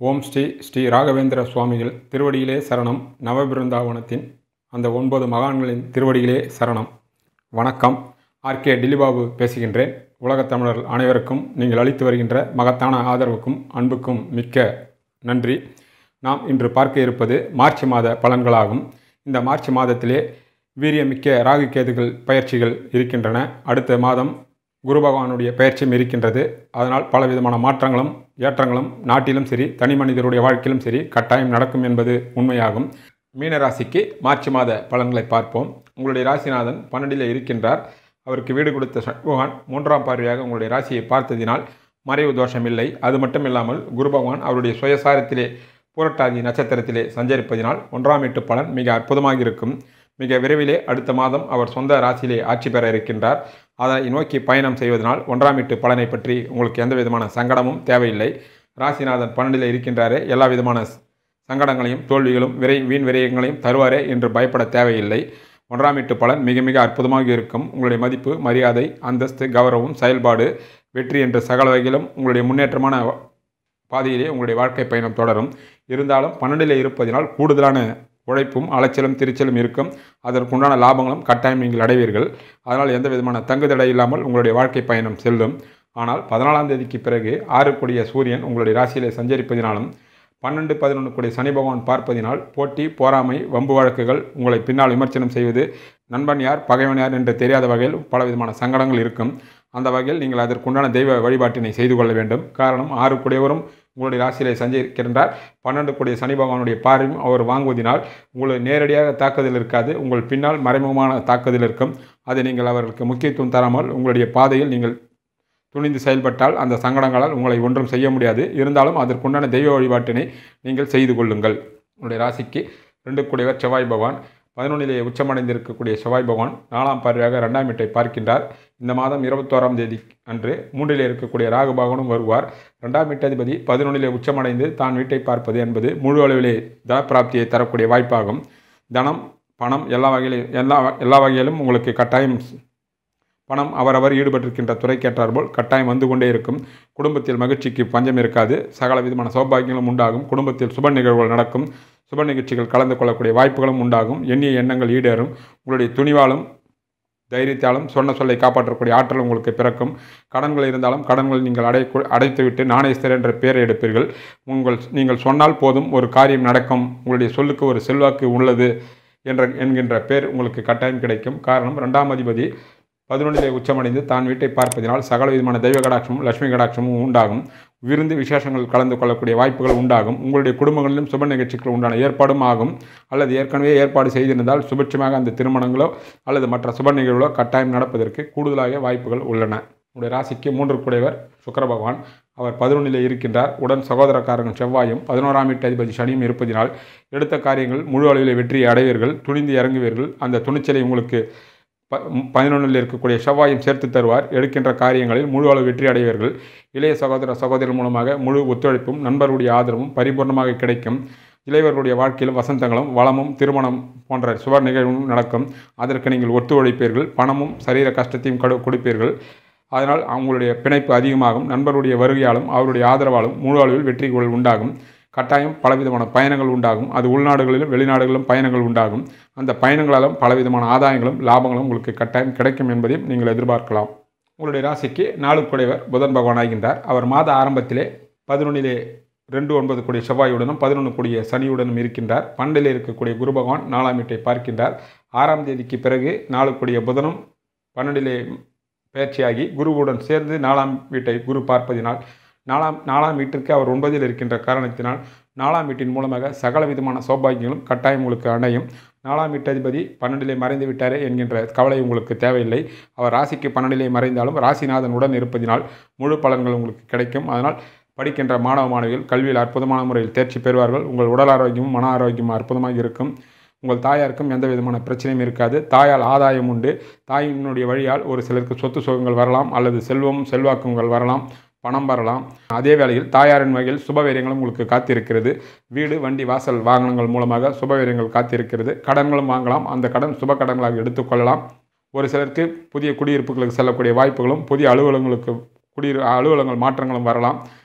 ஓம் ஸ்ரீ ஸ்ரீ ராகவேந்திர சுவாமிகள் திருவடியிலே சரணம் நவபிருந்தாவனத்தின் அந்த ஒன்பது மகான்களின் திருவடியிலே சரணம் வணக்கம் ஆர்கே டில்லிபாபு பேசுகின்றேன் உலகத் தமிழர்கள் அனைவருக்கும் நீங்கள் அளித்து வருகின்ற மகத்தான ஆதரவுக்கும் அன்புக்கும் மிக்க நன்றி நாம் இன்று பார்க்க இருப்பது மார்ச் மாத பலன்களாகும் இந்த மார்ச் மாதத்திலே வீரியமிக்க ராகு கேதுகள் பயிற்சிகள் இருக்கின்றன அடுத்த மாதம் குரு பகவானுடைய பயிற்சியும் இருக்கின்றது அதனால் பலவிதமான மாற்றங்களும் ஏற்றங்களும் நாட்டிலும் சரி தனி மனிதருடைய வாழ்க்கையிலும் சரி கட்டாயம் நடக்கும் என்பது உண்மையாகும் மீனராசிக்கு மார்ச் மாத பலன்களை பார்ப்போம் உங்களுடைய ராசிநாதன் பன்னெண்டில் இருக்கின்றார் அவருக்கு வீடு கொடுத்த சனி பகவான் மூன்றாம் பார்வையாக உங்களுடைய ராசியை பார்த்ததினால் மறைவு தோஷம் இல்லை அது மட்டும் இல்லாமல் குரு பகவான் அவருடைய சுயசாரத்திலே பூரட்டாதி நட்சத்திரத்திலே சஞ்சரிப்பதினால் ஒன்றாம் எட்டு பலன் மிக அற்புதமாக இருக்கும் மிக விரைவிலே அடுத்த மாதம் அவர் சொந்த ராசியிலே ஆட்சி பெற இருக்கின்றார் அதை நோக்கி பயணம் செய்வதனால் ஒன்றாம் எட்டு பலனை பற்றி உங்களுக்கு எந்த விதமான சங்கடமும் தேவையில்லை ராசிநாதன் பன்னெண்டில் இருக்கின்றாரே எல்லா விதமான சங்கடங்களையும் தோல்விகளும் விரை வீண் விரயங்களையும் தருவாரே என்று பயப்பட தேவையில்லை ஒன்றாம் எட்டு பலன் மிக மிக அற்புதமாக இருக்கும் உங்களுடைய மதிப்பு மரியாதை அந்தஸ்து கௌரவம் செயல்பாடு வெற்றி என்ற சகல வகையிலும் உங்களுடைய முன்னேற்றமான பாதையிலே உங்களுடைய வாழ்க்கை பயணம் தொடரும் இருந்தாலும் பன்னெண்டில் இருப்பதினால் கூடுதலான உழைப்பும் அலைச்சலும் திருச்சலும் இருக்கும் அதற்குண்டான லாபங்களும் கட்டாயம் நீங்கள் அடைவீர்கள் அதனால் எந்த விதமான தங்குதடை இல்லாமல் உங்களுடைய வாழ்க்கை பயணம் செல்லும் ஆனால் பதினாலாம் தேதிக்கு பிறகு ஆறு கூடிய சூரியன் உங்களுடைய ராசியிலே சஞ்சரிப்பதினாலும் பன்னெண்டு பதினொன்று கூடிய சனி பகவான் பார்ப்பதினால் போட்டி போராமை வம்பு வழக்குகள் உங்களை பின்னால் விமர்சனம் செய்வது நண்பன் யார் பகைவன் யார் என்று தெரியாத வகையில் பலவிதமான சங்கடங்கள் இருக்கும் அந்த வகையில் நீங்கள் அதற்குண்டான தெய்வ வழிபாட்டினை செய்து கொள்ள வேண்டும் காரணம் ஆறு கூடியவரும் உங்களுடைய ராசியிலே சஞ்சரிக்கின்றார் பன்னெண்டு கூடிய சனி பகவானுடைய பார்வையும் அவர் வாங்குவதினால் உங்களை நேரடியாக தாக்குதல் இருக்காது உங்கள் பின்னால் மறைமுகமான தாக்குதல் இருக்கும் அதை நீங்கள் அவர்களுக்கு முக்கியத்துவம் தராமல் உங்களுடைய பாதையில் நீங்கள் துணிந்து செயல்பட்டால் அந்த சங்கடங்களால் உங்களை ஒன்றும் செய்ய முடியாது இருந்தாலும் அதற்குண்டான தெய்வ வழிபாட்டினை நீங்கள் செய்து கொள்ளுங்கள் உங்களுடைய ராசிக்கு ரெண்டு கூடியவர் செவ்வாய் பகவான் பதினொன்றிலே உச்சமடைந்திருக்கக்கூடிய செவ்வாய் பகவான் நாலாம் பார்வையாக ரெண்டாம் வீட்டை பார்க்கின்றார் இந்த மாதம் இருபத்தோராம் தேதி அன்று மூன்றிலே இருக்கக்கூடிய ராகு பகவானும் வருவார் ரெண்டாம் வீட்டாதிபதி பதினொன்றிலே உச்சமடைந்து தான் வீட்டை பார்ப்பது என்பது முழு அளவிலே தனப்பிராப்தியை தரக்கூடிய வாய்ப்பாகும் தனம் பணம் எல்லா வகையிலும் எல்லா எல்லா வகையிலும் உங்களுக்கு கட்டாயம் பணம் அவரவர் ஈடுபட்டிருக்கின்ற துறைக்கேற்றாற்போல் கட்டாயம் வந்து கொண்டே இருக்கும் குடும்பத்தில் மகிழ்ச்சிக்கு பஞ்சம் இருக்காது சகல விதமான சௌபாகியங்களும் உண்டாகும் குடும்பத்தில் சுப நிகழ்வுகள் நடக்கும் சுப நிகழ்ச்சிகள் கலந்து கொள்ளக்கூடிய வாய்ப்புகளும் உண்டாகும் எண்ணிய எண்ணங்கள் ஈடேறும் உங்களுடைய துணிவாலும் தைரியத்தாலும் சொன்ன சொல்லை காப்பாற்றக்கூடிய ஆற்றல் உங்களுக்கு பிறக்கும் கடன்கள் இருந்தாலும் கடன்கள் நீங்கள் அடை அடைத்துவிட்டு நாணயஸ்தர் என்ற பெயரை எடுப்பீர்கள் உங்கள் நீங்கள் சொன்னால் போதும் ஒரு காரியம் நடக்கும் உங்களுடைய சொல்லுக்கு ஒரு செல்வாக்கு உள்ளது என்ற என்கின்ற பேர் உங்களுக்கு கட்டாயம் கிடைக்கும் காரணம் ரெண்டாம் அதிபதி பதினொன்றிலே உச்சமடைந்து தான் வீட்டை பார்ப்பதினால் சகல விதமான தெய்வ கடாட்சமும் லட்சுமி கடாட்சமும் உண்டாகும் விருந்து விசேஷங்கள் கலந்து கொள்ளக்கூடிய வாய்ப்புகள் உண்டாகும் உங்களுடைய குடும்பங்களிலும் சுப நிகழ்ச்சிகள் உண்டான ஏற்பாடும் ஆகும் அல்லது ஏற்கனவே ஏற்பாடு செய்திருந்தால் சுபட்சமாக அந்த திருமணங்களோ அல்லது மற்ற சுப நிகழ்வுகளோ கட்டாயம் நடப்பதற்கு கூடுதலாக வாய்ப்புகள் உள்ளன உங்களுடைய ராசிக்கு மூன்று குடைவர் சுக்கர பகவான் அவர் பதினொன்றிலே இருக்கின்றார் உடன் சகோதரக்காரர்கள் செவ்வாயும் பதினோராம் வீட்டு அதிபதி சனியும் இருப்பதினால் எடுத்த காரியங்கள் முழு அளவில் வெற்றியை அடைவீர்கள் துணிந்து இறங்குவீர்கள் அந்த துணிச்சலை உங்களுக்கு ப பதினொன்றில் இருக்கக்கூடிய செவ்வாயும் சேர்த்து தருவார் எடுக்கின்ற காரியங்களில் முழு அளவு வெற்றி அடைவீர்கள் இளைய சகோதர சகோதரர் மூலமாக முழு ஒத்துழைப்பும் நண்பர்களுடைய ஆதரவும் பரிபூர்ணமாக கிடைக்கும் இளையவர்களுடைய வாழ்க்கையில் வசந்தங்களும் வளமும் திருமணம் போன்ற சுப நிகழ்வும் நடக்கும் அதற்கு நீங்கள் ஒத்துழைப்பீர்கள் பணமும் சரீர கஷ்டத்தையும் கடு கொடுப்பீர்கள் அதனால் அவங்களுடைய பிணைப்பு அதிகமாகும் நண்பருடைய வருகையாலும் அவருடைய ஆதரவாலும் முழு அளவில் வெற்றிகள் உண்டாகும் கட்டாயம் பலவிதமான பயணங்கள் உண்டாகும் அது உள்நாடுகளிலும் வெளிநாடுகளிலும் பயணங்கள் உண்டாகும் அந்த பயணங்களாலும் பலவிதமான ஆதாயங்களும் லாபங்களும் உங்களுக்கு கட்டாயம் கிடைக்கும் என்பதையும் நீங்கள் எதிர்பார்க்கலாம் உங்களுடைய ராசிக்கு நாலு குடைவர் புதன் பகவான் ஆகின்றார் அவர் மாத ஆரம்பத்திலே பதினொன்றிலே ரெண்டு ஒன்பது கூடிய செவ்வாயுடனும் பதினொன்று கூடிய சனியுடனும் இருக்கின்றார் பண்டில் இருக்கக்கூடிய குரு பகவான் நாலாம் வீட்டை பார்க்கின்றார் ஆறாம் தேதிக்கு பிறகு நாலு கூடிய புதனும் பன்னெண்டிலே பயிற்சியாகி குருவுடன் சேர்ந்து நாலாம் வீட்டை குரு பார்ப்பதினால் நாலாம் நாலாம் வீட்டிற்கு அவர் ஒன்பதில் இருக்கின்ற காரணத்தினால் நாலாம் வீட்டின் மூலமாக சகல விதமான சௌபாகியங்களும் கட்டாயம் உங்களுக்கு அடையும் நாலாம் வீட்டதிபதி பன்னெண்டிலே மறைந்து விட்டாரே என்கின்ற கவலை உங்களுக்கு தேவையில்லை அவர் ராசிக்கு பன்னெண்டிலே மறைந்தாலும் ராசிநாதன் உடன் இருப்பதினால் முழு பலன்கள் உங்களுக்கு கிடைக்கும் அதனால் படிக்கின்ற மாணவ மாணவிகள் கல்வியில் அற்புதமான முறையில் தேர்ச்சி பெறுவார்கள் உங்கள் உடல் ஆரோக்கியமும் மன ஆரோக்கியமும் அற்புதமாக இருக்கும் உங்கள் தாயாருக்கும் எந்த விதமான பிரச்சனையும் இருக்காது தாயால் ஆதாயம் உண்டு தாயினுடைய வழியால் ஒரு சிலருக்கு சொத்து சுகங்கள் வரலாம் அல்லது செல்வம் செல்வாக்குங்கள் வரலாம் பணம் வரலாம் அதே வேளையில் தாயாரின் வகையில் சுபவீரியங்களும் உங்களுக்கு காத்திருக்கிறது வீடு வண்டி வாசல் வாகனங்கள் மூலமாக சுபவீரியங்கள் காத்திருக்கிறது கடன்களும் வாங்கலாம் அந்த கடன் சுப கடன்களாக எடுத்துக்கொள்ளலாம் ஒரு சிலருக்கு புதிய குடியிருப்புகளுக்கு செல்லக்கூடிய வாய்ப்புகளும் புதிய அலுவலகங்களுக்கு குடியிரு அலுவலகங்கள் மாற்றங்களும் வரலாம்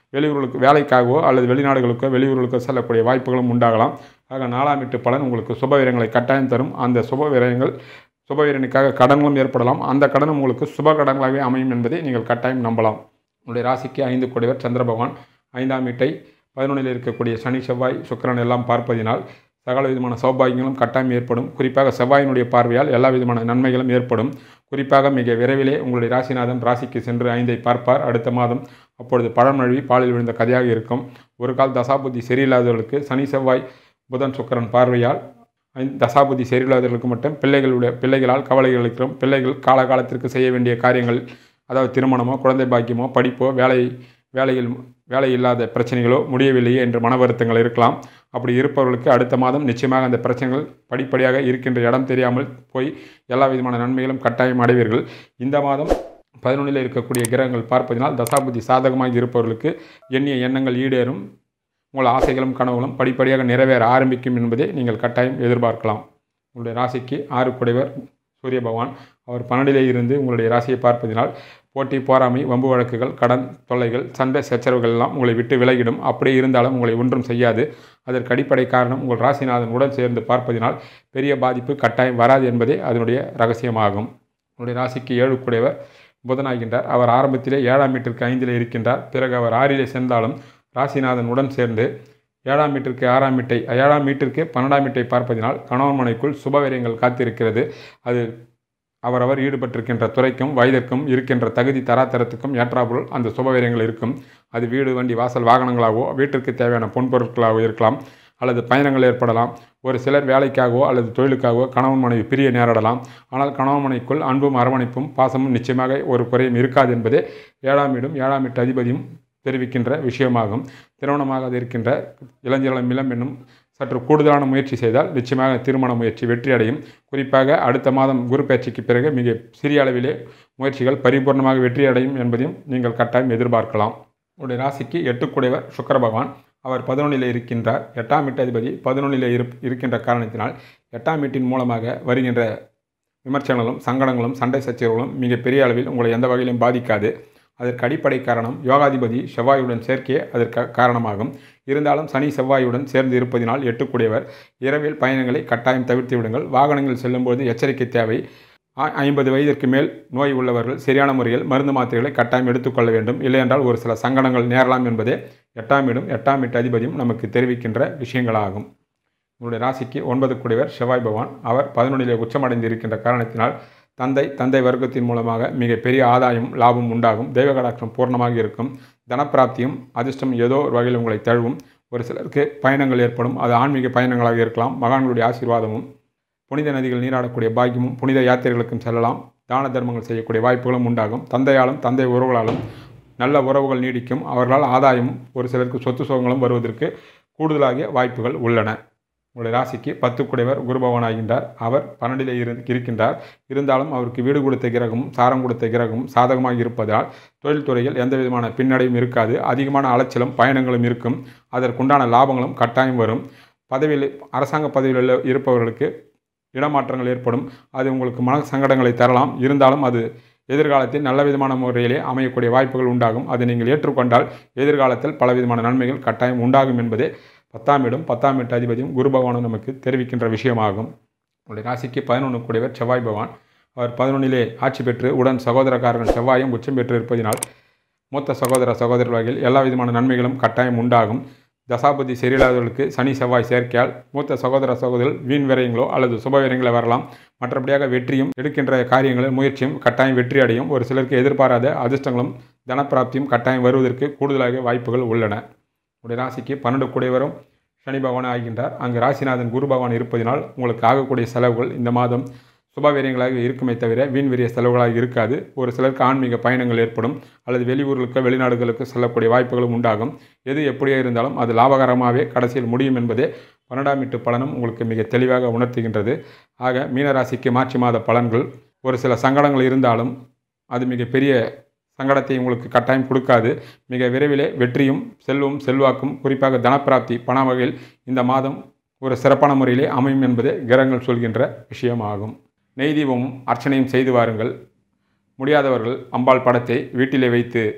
வெளியூர்களுக்கு வேலைக்காகவோ அல்லது வெளிநாடுகளுக்கோ வெளியூர்களுக்கோ செல்லக்கூடிய வாய்ப்புகளும் உண்டாகலாம் ஆக நாலாம் வீட்டு பலன் உங்களுக்கு சுப விரயங்களை கட்டாயம் தரும் அந்த சுப விரயங்கள் சுப வீரனுக்காக கடன்களும் ஏற்படலாம் அந்த கடன் உங்களுக்கு சுப கடன்களாகவே அமையும் என்பதை நீங்கள் கட்டாயம் நம்பலாம் உங்களுடைய ராசிக்கு ஐந்து கொடிவர் சந்திர பகவான் ஐந்தாம் வீட்டை பதினொன்றில் இருக்கக்கூடிய சனி செவ்வாய் சுக்கிரன் எல்லாம் பார்ப்பதினால் சகல விதமான சௌபாகியங்களும் கட்டாயம் ஏற்படும் குறிப்பாக செவ்வாயினுடைய பார்வையால் எல்லா விதமான நன்மைகளும் ஏற்படும் குறிப்பாக மிக விரைவிலே உங்களுடைய ராசிநாதன் ராசிக்கு சென்று ஐந்தை பார்ப்பார் அடுத்த மாதம் அப்பொழுது பழமொழி பாலில் விழுந்த கதையாக இருக்கும் ஒரு கால் தசாபுத்தி சரியில்லாதவர்களுக்கு சனி செவ்வாய் புதன் சுக்கிரன் பார்வையால் ஐந்து தசாபுத்தி சரியில்லாதவர்களுக்கு மட்டும் பிள்ளைகளுடைய பிள்ளைகளால் கவலைகள் இருக்கிறோம் பிள்ளைகள் காலகாலத்திற்கு செய்ய வேண்டிய காரியங்கள் அதாவது திருமணமோ குழந்தை பாக்கியமோ படிப்போ வேலை வேலையில் வேலை இல்லாத பிரச்சனைகளோ முடியவில்லையே என்று மன வருத்தங்கள் இருக்கலாம் அப்படி இருப்பவர்களுக்கு அடுத்த மாதம் நிச்சயமாக அந்த பிரச்சனைகள் படிப்படியாக இருக்கின்ற இடம் தெரியாமல் போய் எல்லா விதமான நன்மைகளும் கட்டாயம் அடைவீர்கள் இந்த மாதம் பதினொன்றில் இருக்கக்கூடிய கிரகங்கள் பார்ப்பதினால் தசாபுத்தி சாதகமாக இருப்பவர்களுக்கு எண்ணிய எண்ணங்கள் ஈடேறும் உங்கள் ஆசைகளும் கனவுகளும் படிப்படியாக நிறைவேற ஆரம்பிக்கும் என்பதை நீங்கள் கட்டாயம் எதிர்பார்க்கலாம் உங்களுடைய ராசிக்கு ஆறு குடைவர் சூரிய பகவான் அவர் பன்னெண்டிலே இருந்து உங்களுடைய ராசியை பார்ப்பதினால் போட்டி போராமை வம்பு வழக்குகள் கடன் தொல்லைகள் சண்டை சச்சரவுகள் எல்லாம் உங்களை விட்டு விலகிடும் அப்படியே இருந்தாலும் உங்களை ஒன்றும் செய்யாது அதற்கு அடிப்படை காரணம் உங்கள் ராசிநாதன் உடன் சேர்ந்து பார்ப்பதினால் பெரிய பாதிப்பு கட்டாயம் வராது என்பதே அதனுடைய ரகசியமாகும் உங்களுடைய ராசிக்கு ஏழு குடைவர் புதனாகின்றார் அவர் ஆரம்பத்திலே ஏழாம் வீட்டிற்கு ஐந்திலே இருக்கின்றார் பிறகு அவர் ஆறிலே சென்றாலும் ராசிநாதன் உடன் சேர்ந்து ஏழாம் வீட்டிற்கு ஆறாம் வீட்டை ஏழாம் வீட்டிற்கு பன்னெண்டாம் வீட்டை பார்ப்பதினால் கணவன் மனைக்குள் சுபவிரயங்கள் காத்திருக்கிறது அது அவரவர் ஈடுபட்டிருக்கின்ற துறைக்கும் வயதிற்கும் இருக்கின்ற தகுதி தராதரத்துக்கும் ஏற்றாபோல் அந்த சுபவிரயங்கள் இருக்கும் அது வீடு வண்டி வாசல் வாகனங்களாகவோ வீட்டிற்கு தேவையான பொன்பொருட்களாகவோ இருக்கலாம் அல்லது பயணங்கள் ஏற்படலாம் ஒரு சிலர் வேலைக்காகவோ அல்லது தொழிலுக்காகவோ கணவன் மனைவி பிரிய நேரிடலாம் ஆனால் கணவன் மனைவிக்குள் அன்பும் அரவணைப்பும் பாசமும் நிச்சயமாக ஒரு குறையும் இருக்காது என்பதே ஏழாம் வீடும் ஏழாம் வீட்டு அதிபதியும் தெரிவிக்கின்ற விஷயமாகும் திருமணமாக இருக்கின்ற இளைஞர்களின் இளம் என்னும் சற்று கூடுதலான முயற்சி செய்தால் நிச்சயமாக திருமண முயற்சி வெற்றி அடையும் குறிப்பாக அடுத்த மாதம் குரு பயிற்சிக்கு பிறகு மிக சிறிய அளவிலே முயற்சிகள் பரிபூர்ணமாக வெற்றி அடையும் என்பதையும் நீங்கள் கட்டாயம் எதிர்பார்க்கலாம் உங்களுடைய ராசிக்கு எட்டுக்குடையவர் சுக்கர பகவான் அவர் பதினொன்றில் இருக்கின்றார் எட்டாம் வீட்டு அதிபதி பதினொன்றில் இரு இருக்கின்ற காரணத்தினால் எட்டாம் வீட்டின் மூலமாக வருகின்ற விமர்சனங்களும் சங்கடங்களும் சண்டை சச்சரவுகளும் மிகப்பெரிய அளவில் உங்களை எந்த வகையிலும் பாதிக்காது அதற்கு அடிப்படை காரணம் யோகாதிபதி செவ்வாயுடன் சேர்க்கையே அதற்கு காரணமாகும் இருந்தாலும் சனி செவ்வாயுடன் சேர்ந்து இருப்பதினால் எட்டுக்குடையவர் இரவில் பயணங்களை கட்டாயம் தவிர்த்து விடுங்கள் வாகனங்கள் செல்லும்போது எச்சரிக்கை தேவை ஐம்பது வயதிற்கு மேல் நோய் உள்ளவர்கள் சரியான முறையில் மருந்து மாத்திரைகளை கட்டாயம் எடுத்துக்கொள்ள வேண்டும் இல்லையென்றால் ஒரு சில சங்கடங்கள் நேரலாம் என்பதே எட்டாம் வீடும் எட்டாம் வீட்டு அதிபதியும் நமக்கு தெரிவிக்கின்ற விஷயங்களாகும் உங்களுடைய ராசிக்கு ஒன்பது குடைவர் செவ்வாய் பகவான் அவர் பதினொன்றிலே உச்சமடைந்து இருக்கின்ற காரணத்தினால் தந்தை தந்தை வர்க்கத்தின் மூலமாக மிகப்பெரிய ஆதாயம் லாபம் உண்டாகும் தெய்வ கடாட்சம் பூர்ணமாக இருக்கும் தனப்பிராப்தியும் அதிர்ஷ்டம் ஏதோ ஒரு வகையில் உங்களை தழுவும் ஒரு சிலருக்கு பயணங்கள் ஏற்படும் அது ஆன்மீக பயணங்களாக இருக்கலாம் மகான்களுடைய ஆசீர்வாதமும் புனித நதிகள் நீராடக்கூடிய பாக்கியமும் புனித யாத்திரைகளுக்கும் செல்லலாம் தான தர்மங்கள் செய்யக்கூடிய வாய்ப்புகளும் உண்டாகும் தந்தையாலும் தந்தை உறவுகளாலும் நல்ல உறவுகள் நீடிக்கும் அவர்களால் ஆதாயம் ஒரு சிலருக்கு சொத்து சுகங்களும் வருவதற்கு கூடுதலாக வாய்ப்புகள் உள்ளன உங்களுடைய ராசிக்கு பத்து குடைவர் குருபவன் ஆகின்றார் அவர் பன்னெண்டிலே இரு இருக்கின்றார் இருந்தாலும் அவருக்கு வீடு கொடுத்த கிரகமும் சாரம் கொடுத்த கிரகமும் சாதகமாக இருப்பதால் தொழில்துறையில் எந்த விதமான பின்னடையும் இருக்காது அதிகமான அலைச்சலும் பயணங்களும் இருக்கும் அதற்குண்டான லாபங்களும் கட்டாயம் வரும் பதவியில் அரசாங்க பதவியில் இருப்பவர்களுக்கு இடமாற்றங்கள் ஏற்படும் அது உங்களுக்கு மன சங்கடங்களை தரலாம் இருந்தாலும் அது எதிர்காலத்தில் நல்ல விதமான முறையிலே அமையக்கூடிய வாய்ப்புகள் உண்டாகும் அதை நீங்கள் ஏற்றுக்கொண்டால் எதிர்காலத்தில் பலவிதமான நன்மைகள் கட்டாயம் உண்டாகும் என்பதே பத்தாம் இடம் பத்தாம் எட்டு அதிபதியும் குரு பகவானும் நமக்கு தெரிவிக்கின்ற விஷயமாகும் உங்களுடைய ராசிக்கு பதினொன்று கூடியவர் செவ்வாய் பகவான் அவர் பதினொன்றிலே ஆட்சி பெற்று உடன் சகோதரக்காரர்கள் செவ்வாயும் உச்சம் பெற்று இருப்பதினால் மூத்த சகோதர சகோதரர் வகையில் எல்லா விதமான நன்மைகளும் கட்டாயம் உண்டாகும் தசாபதி சரியில்லாதவர்களுக்கு சனி செவ்வாய் சேர்க்கையால் மூத்த சகோதர சகோதரர்கள் வீண் விரயங்களோ அல்லது சுப விரயங்களோ வரலாம் மற்றபடியாக வெற்றியும் எடுக்கின்ற காரியங்களில் முயற்சியும் கட்டாயம் வெற்றி அடையும் ஒரு சிலருக்கு எதிர்பாராத அதிர்ஷ்டங்களும் தனப்பிராப்தியும் கட்டாயம் வருவதற்கு கூடுதலாக வாய்ப்புகள் உள்ளன உடைய ராசிக்கு பன்னெண்டு கூடியவரும் சனி பகவான் ஆகின்றார் அங்கு ராசிநாதன் குரு பகவான் இருப்பதினால் உங்களுக்கு ஆகக்கூடிய செலவுகள் இந்த மாதம் சுபவீரியங்களாக இருக்குமே தவிர வீண் வெறிய செலவுகளாக இருக்காது ஒரு சிலருக்கு ஆன்மீக பயணங்கள் ஏற்படும் அல்லது வெளியூர்களுக்கு வெளிநாடுகளுக்கு செல்லக்கூடிய வாய்ப்புகளும் உண்டாகும் எது எப்படியே இருந்தாலும் அது லாபகரமாகவே கடைசியில் முடியும் என்பதே பன்னெண்டாம் வீட்டு பலனும் உங்களுக்கு மிக தெளிவாக உணர்த்துகின்றது ஆக மீனராசிக்கு மார்ச் மாத பலன்கள் ஒரு சில சங்கடங்கள் இருந்தாலும் அது மிக பெரிய சங்கடத்தை உங்களுக்கு கட்டாயம் கொடுக்காது மிக விரைவிலே வெற்றியும் செல்வம் செல்வாக்கும் குறிப்பாக தனப்பிராப்தி பண வகையில் இந்த மாதம் ஒரு சிறப்பான முறையிலே அமையும் என்பதே கிரகங்கள் சொல்கின்ற விஷயமாகும் நெய் தீபமும் அர்ச்சனையும் செய்து வாருங்கள் முடியாதவர்கள் அம்பாள் படத்தை வீட்டிலே வைத்து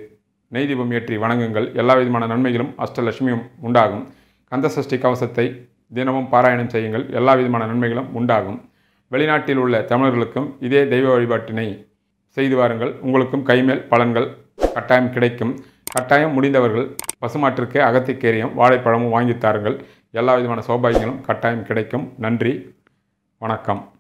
நெய் தீபம் ஏற்றி வணங்குங்கள் எல்லா விதமான நன்மைகளும் அஷ்டலட்சுமியும் உண்டாகும் கந்தசஷ்டி கவசத்தை தினமும் பாராயணம் செய்யுங்கள் எல்லா விதமான நன்மைகளும் உண்டாகும் வெளிநாட்டில் உள்ள தமிழர்களுக்கும் இதே தெய்வ வழிபாட்டினை செய்து வாருங்கள் உங்களுக்கும் கைமேல் பலன்கள் கட்டாயம் கிடைக்கும் கட்டாயம் முடிந்தவர்கள் பசுமாட்டிற்கு அகத்திக்கேரியும் வாழைப்பழமும் வாங்கித் தாருங்கள் எல்லா விதமான சௌபாகியங்களும் கட்டாயம் கிடைக்கும் நன்றி வணக்கம்